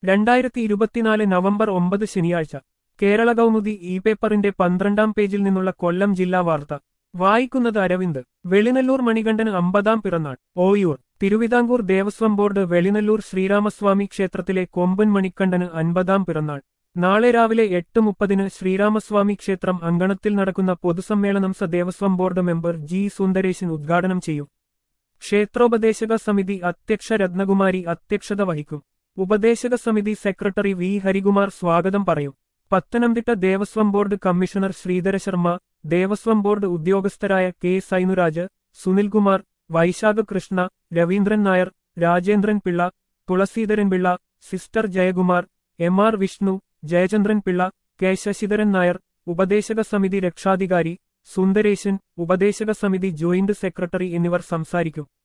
രണ്ടായിരത്തി ഇരുപത്തിനാല് നവംബർ ഒമ്പത് ശനിയാഴ്ച കേരള കൗമുദി ഇ പേപ്പറിന്റെ പന്ത്രണ്ടാം പേജിൽ നിന്നുള്ള കൊല്ലം ജില്ലാ വാർത്ത വായിക്കുന്നത് അരവിന്ദ് വെളിനല്ലൂർ മണികണ്ഠന് അമ്പതാം പിറന്നാൾ ഓയൂർ തിരുവിതാംകൂർ ദേവസ്വം ബോർഡ് വെളിനല്ലൂർ ശ്രീരാമസ്വാമി ക്ഷേത്രത്തിലെ കൊമ്പൻ മണികണ്ഠന് അൻപതാം പിറന്നാൾ നാളെ രാവിലെ എട്ട് മുപ്പതിന് ശ്രീരാമസ്വാമി ക്ഷേത്രം അങ്കണത്തിൽ നടക്കുന്ന പൊതുസമ്മേളനം സ Devaswom board member G Sundaresan ഉദ്ഘാടനം ചെയ്യും ക്ഷേത്രോപദേശക സമിതി അധ്യക്ഷ രത്നകുമാരി അധ്യക്ഷത വഹിക്കും ഉപദേശക സമിതി സെക്രട്ടറി വി ഹരികുമാർ സ്വാഗതം പറയും Pathanamthitta Devaswom board commissioner Sreedhara Sharma Devaswom board ഉദ്യോഗസ്ഥരായ K Sainuraj Sunilkumar Vaisakha Krishna Raveendran Nair Rajendran Pillai Thulaseedharan Pillai sister Jayakumar M R Vishnu Jayachandran Pillai K Sasidharan Nair ഉപദേശക സമിതി രക്ഷാധികാരി സുന്ദരേശൻ ഉപദേശക സമിതി ജോയിന്റ് സെക്രട്ടറി എന്നിവർ സംസാരിക്കും